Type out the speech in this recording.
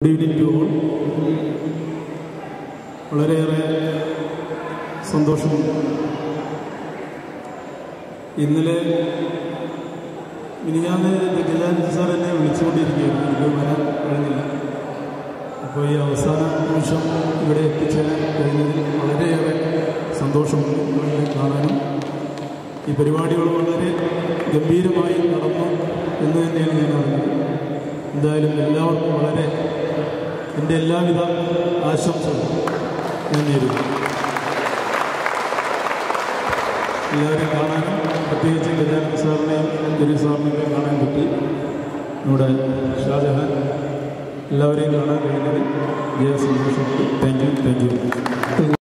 good evening to all വളരെയേറെ സന്തോഷമുണ്ട് ഇന്നലെ മിനിഞ്ഞാന്ന് ഗജാനന്ദ സാർ എന്നെ വിളിച്ചുകൊണ്ടിരിക്കുകയായിരുന്നു എനിക്ക് വരാൻ കഴിഞ്ഞില്ല അപ്പോൾ ഈ അവസാന നിമിഷം ഇവിടെ എത്തിച്ചേരാൻ കഴിഞ്ഞതിൽ വളരെയേറെ സന്തോഷമുണ്ട് നിങ്ങളെ കാണാനും ഈ പരിപാടികൾ വളരെ ഗംഭീരമായി നടന്നു എന്ന് തന്നെയാണ് ഞാൻ അറിഞ്ഞത് എന്തായാലും എല്ലാവർക്കും വളരെ എൻ്റെ എല്ലാവിധ ആശംസകളും ഞാൻ നേരുന്നു എല്ലാവരെയും കാണാനും പ്രത്യേകിച്ച് ഗജാനന്ദ സാറിനെയും ജലീൽ സാറിനെയൊക്കെ കാണാൻ പറ്റി നമ്മുടെ ഷാജഹാൻ എല്ലാവരെയും കാണാൻ കഴിഞ്ഞതിൽ വലിയ സന്തോഷമുണ്ട് താങ്ക് യു താങ്ക് യു